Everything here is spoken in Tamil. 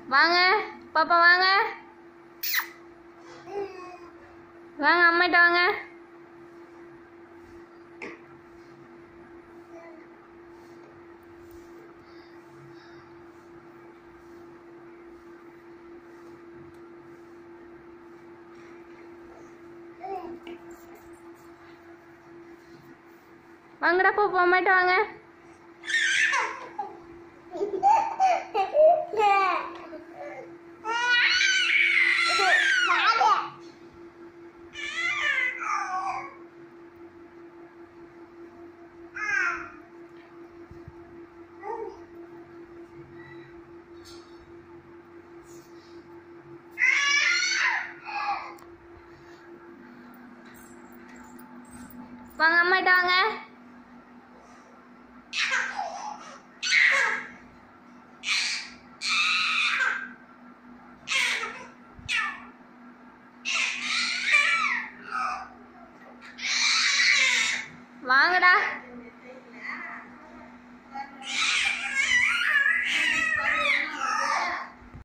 வாங்க பாப்பா வாங்க வாங்க அம்மாட்ட வாங்க வாங்கடா பாப்பா அம்மாட்ட வாங்க வாங்க அம்மாட்ட வாங்க வாங்கடா